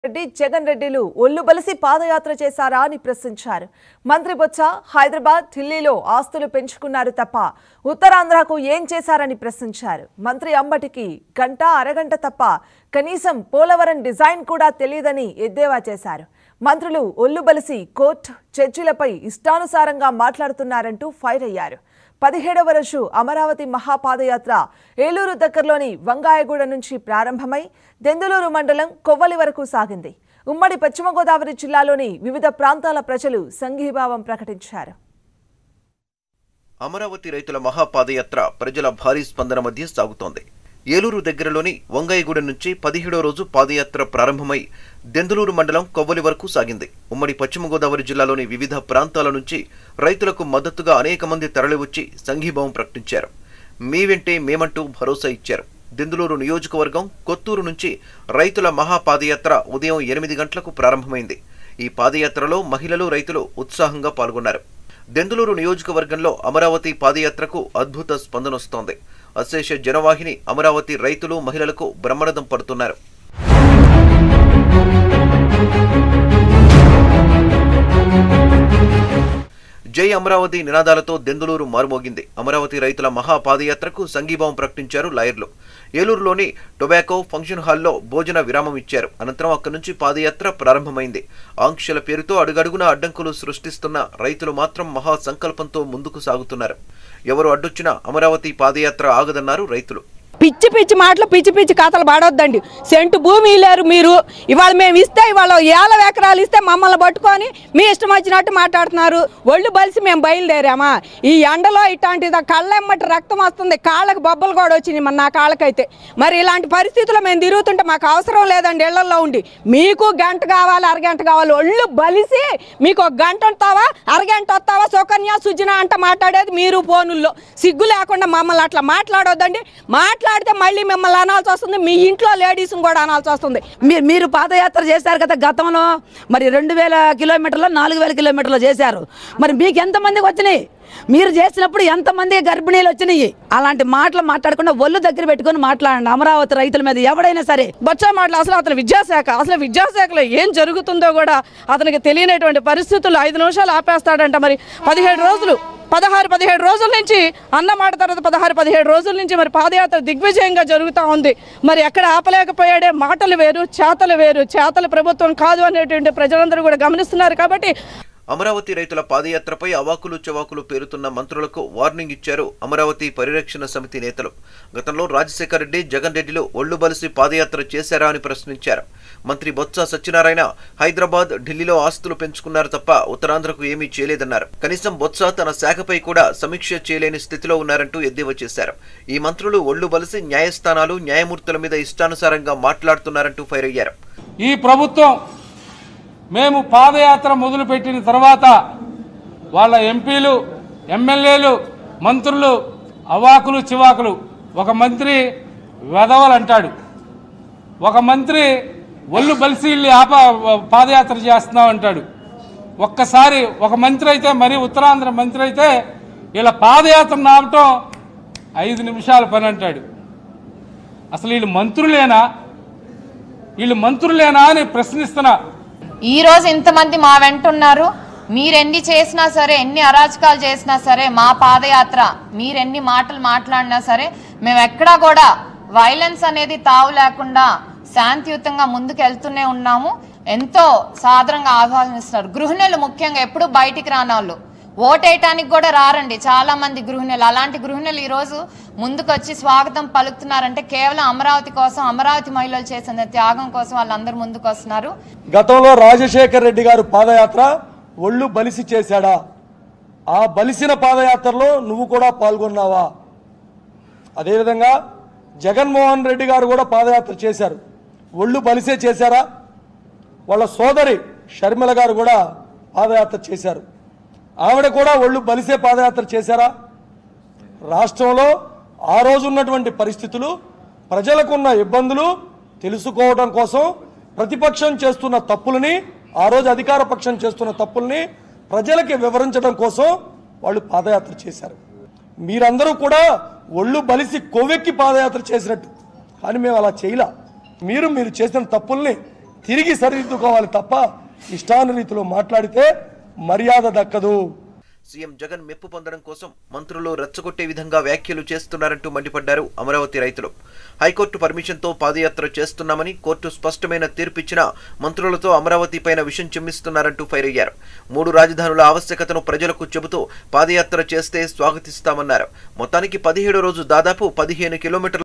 రెడ్డి జగన్ రెడ్డిలు ఒళ్ళు బలిసి పాదయాత్ర చేశారా అని ప్రశ్నించారు మంత్రి బొత్స హైదరాబాద్ ఢిల్లీలో ఆస్తులు పెంచుకున్నారు తప్ప ఉత్తరాంధ్రకు ఏం చేశారని ప్రశ్నించారు మంత్రి అంబటికి గంట అరగంట తప్ప కనీసం పోలవరం డిజైన్ కూడా తెలియదని ఎద్దేవా చేశారు మంత్రులు ఒళ్ళు బలిసి కోర్టు చర్చిలపై ఇష్టానుసారంగా మాట్లాడుతున్నారంటూ ఫైర్ అయ్యారు పదిహేడవ రోజు అమరావతి మహాపాదయాత్ర ఏలూరు దగ్గరలోని వంగాయగూడ నుంచి ప్రారంభమై దెందులూరు మండలం కొవ్వలి వరకు సాగింది ఉమ్మడి పశ్చిమ గోదావరి జిల్లాలోని వివిధ ప్రాంతాల ప్రజలు సంఘీభావం ప్రకటించారు అమరావతి రైతుల మహాపాదయాత్ర ప్రజల భారీ స్పందన మధ్య సాగుతోంది ఏలూరు దగ్గరలోని వంగాయగూడెం నుంచి పదిహేడో రోజు పాదయాత్ర ప్రారంభమై దెందులూరు మండలం కొవ్వలి వరకు సాగింది ఉమ్మడి పశ్చిమ గోదావరి జిల్లాలోని వివిధ ప్రాంతాల నుంచి రైతులకు మద్దతుగా అనేక మంది తరలివచ్చి సంఘీభావం ప్రకటించారు మీ వెంటే మేమంటూ భరోసా ఇచ్చారు దెందులూరు నియోజకవర్గం కొత్తూరు నుంచి రైతుల మహాపాదయాత్ర ఉదయం ఎనిమిది గంటలకు ప్రారంభమైంది ఈ పాదయాత్రలో మహిళలు రైతులు ఉత్సాహంగా పాల్గొన్నారు దెందులూరు నియోజకవర్గంలో అమరావతి పాదయాత్రకు అద్భుత స్పందనొస్తోంది అశేష జనవాహిని అమరావతి రైతులు మహిళలకు బ్రహ్మరథం పడుతున్నారు జై అమరావతి నినాదాలతో దెందులూరు మారుమోగింది అమరావతి రైతుల మహాపాదయాత్రకు సంఘీభావం ప్రకటించారు లాయర్లు ఏలూరులోని టొబాకో ఫంక్షన్ హాల్లో భోజన విరామం ఇచ్చారు అనంతరం అక్కడి నుంచి పాదయాత్ర ప్రారంభమైంది ఆంక్షల పేరుతో అడుగడుగున అడ్డంకులు సృష్టిస్తున్న రైతులు మాత్రం మహా సంకల్పంతో ముందుకు సాగుతున్నారు ఎవరు అడ్డొచ్చినా అమరావతి పాదయాత్ర ఆగదన్నారు రైతులు పిచ్చి పిచ్చి మాటలు పిచ్చి పిచ్చి కథలు పాడొద్దండి సెంటు భూమి లేరు మీరు ఇవాళ మేము ఇస్తే ఇవాళ ఏళ్ళ ఎకరాలు ఇస్తే మమ్మల్ని పట్టుకొని మీ ఇష్టం వచ్చినట్టు మాట్లాడుతున్నారు ఒళ్ళు బలిసి మేము బయలుదేరామా ఈ ఎండలో ఇట్లాంటిది కళ్ళెమ్మటి రక్తం వస్తుంది కాళ్ళకి బొబ్బలు కూడా వచ్చినాయి మన నా కాళ్ళకైతే మరి ఇలాంటి పరిస్థితుల్లో మేము తిరుగుతుంటే మాకు అవసరం లేదండి ఇళ్లలో ఉండి మీకు గంట కావాలి అరగంట కావాలి ఒళ్ళు బలిసి మీకు ఒక గంట వస్తావా అరగంట వస్తావా సుకన్య సుజన అంట మాట్లాడేది మీరు ఫోనుల్లో సిగ్గు లేకుండా మమ్మల్ని అట్లా మాట్లాడొద్దండి మాట్లాడితే మళ్ళీ మిమ్మల్ని అనాల్సి వస్తుంది మీ ఇంట్లో లేడీస్ని కూడా అనాల్సి వస్తుంది మీరు మీరు పాదయాత్ర చేశారు కదా గతంలో మరి రెండు వేల కిలోమీటర్లు నాలుగు వేల కిలోమీటర్లు చేశారు మరి మీకు ఎంతమందికి వచ్చినాయి మీరు చేసినప్పుడు ఎంతమంది గర్భిణీలు వచ్చినాయి అలాంటి మాటలు మాట్లాడకుండా ఒళ్ళు దగ్గర పెట్టుకొని మాట్లాడండి అమరావతి రైతుల మీద ఎవడైనా సరే బొచ్చా మాటలు అసలు అతను విద్యాశాఖ అసలు విద్యాశాఖలో ఏం జరుగుతుందో కూడా అతనికి తెలియనటువంటి పరిస్థితుల్లో ఐదు నిమిషాలు ఆపేస్తాడంట మరి పదిహేడు రోజులు పదహారు పదిహేడు రోజుల నుంచి అన్న మాట తర్వాత పదహారు పదిహేడు రోజుల నుంచి మరి పాదయాత్ర దిగ్విజయంగా జరుగుతూ ఉంది మరి ఎక్కడ ఆపలేకపోయాడే మాటలు వేరు చేతలు వేరు చేతలు ప్రభుత్వం కాదు అనేటువంటి ప్రజలందరూ కూడా గమనిస్తున్నారు కాబట్టి అమరావతి రైతుల పాదయాత్రపై అవాకులు చవాకులు పేరుతున్న మంత్రులకు వార్నింగ్ ఇచ్చారు అమరావతి పరిరక్షణ సమితి నేతలు గతంలో రాజశేఖర రెడ్డి జగన్ రెడ్డిలు ఒళ్ళు బలిసి పాదయాత్ర చేశారా అని ప్రశ్నించారు మంత్రి బొత్స సత్యనారాయణ హైదరాబాద్ ఢిల్లీలో ఆస్తులు పెంచుకున్నారు తప్ప ఉత్తరాంధ్రకు ఏమీ చేయలేదన్నారు కనీసం బొత్స తన శాఖపై కూడా సమీక్ష చేయలేని స్థితిలో ఉన్నారంటూ ఎద్దేవా చేశారు ఈ మంత్రులు ఒళ్ళు బలిసి న్యాయస్థానాలు న్యాయమూర్తుల మీద ఇష్టానుసారంగా మాట్లాడుతున్నారంటూ ఫైర్ అయ్యారు ఈ ప్రభుత్వం మేము పాదయాత్ర మొదలుపెట్టిన తర్వాత వాళ్ళ ఎంపీలు ఎమ్మెల్యేలు మంత్రులు అవాకులు చివాకులు ఒక మంత్రి వెధవలు అంటాడు ఒక మంత్రి ఒళ్ళు బలిసి వెళ్ళి ఆప పాదయాత్ర చేస్తున్నాం అంటాడు ఒక్కసారి ఒక మంత్రి అయితే మరి ఉత్తరాంధ్ర మంత్రి అయితే ఇలా పాదయాత్ర నాపటం ఐదు నిమిషాల పని అంటాడు అసలు వీళ్ళు మంత్రులేనా వీళ్ళు మంత్రులేనా అని ప్రశ్నిస్తున్నా ఈ రోజు ఇంతమంది మా వెంట ఉన్నారు మీరెన్ని చేసినా సరే ఎన్ని అరాచకాలు చేసినా సరే మా పాదయాత్ర మీరెన్ని మాటలు మాట్లాడినా సరే మేము ఎక్కడా కూడా వైలెన్స్ అనేది తావు లేకుండా శాంతియుతంగా ముందుకు వెళ్తూనే ఉన్నాము ఎంతో సాదరంగా ఆహ్వానిస్తున్నారు గృహిణులు ముఖ్యంగా ఎప్పుడు బయటికి రానోళ్ళు ఓటేయటానికి కూడా రారండి చాలా మంది గృహిణులు అలాంటి గృహిణులు ఈ రోజు ముందుకొచ్చి స్వాగతం పలుకుతున్నారంటే కేవలం అమరావతి కోసం అమరావతి మహిళలు చేసిన త్యాగం కోసం వాళ్ళందరూ ముందుకు వస్తున్నారు గతంలో రాజశేఖర్ రెడ్డి గారు పాదయాత్ర ఒళ్ళు బలిసి చేశాడా ఆ బలిసిన పాదయాత్రలో నువ్వు కూడా పాల్గొన్నావా అదేవిధంగా జగన్మోహన్ రెడ్డి గారు కూడా పాదయాత్ర చేశారు ఒళ్ళు బలిసే చేశారా వాళ్ళ సోదరి షర్మిల గారు కూడా పాదయాత్ర చేశారు ఆవిడ కూడా ఒళ్ళు బలిసే పాదయాత్ర చేశారా రాష్ట్రంలో ఆ రోజు ఉన్నటువంటి పరిస్థితులు ప్రజలకున్న ఇబ్బందులు తెలుసుకోవడం కోసం ప్రతిపక్షం చేస్తున్న తప్పులని ఆ రోజు అధికార పక్షం చేస్తున్న తప్పుల్ని ప్రజలకి వివరించడం కోసం వాళ్ళు పాదయాత్ర చేశారు మీరందరూ కూడా ఒళ్ళు బలిసి కొవ్వెక్కి పాదయాత్ర చేసినట్టు కానీ మేము అలా చేయలా మీరు మీరు చేసిన తప్పుల్ని తిరిగి సరిదిద్దుకోవాలి తప్ప ఇష్టానురీతిలో మాట్లాడితే మర్యాద దక్కదు సీఎం జగన్ మెప్పు పొందడం కోసం మంత్రులు రెచ్చగొట్టే విధంగా వ్యాఖ్యలు చేస్తున్నారంటూ మండిపడ్డారు అమరావతి రైతులు హైకోర్టు పర్మిషన్తో పాదయాత్ర చేస్తున్నామని కోర్టు స్పష్టమైన తీర్పిచ్చినా మంత్రులతో అమరావతి పైన విషం చిమ్మిస్తున్నారంటూ ఫైర్ అయ్యారు మూడు రాజధానుల ఆవశ్యకతను ప్రజలకు చెబుతూ పాదయాత్ర చేస్తే స్వాగతిస్తామన్నారు మొత్తానికి పదిహేడో రోజు దాదాపు పదిహేను కిలోమీటర్ల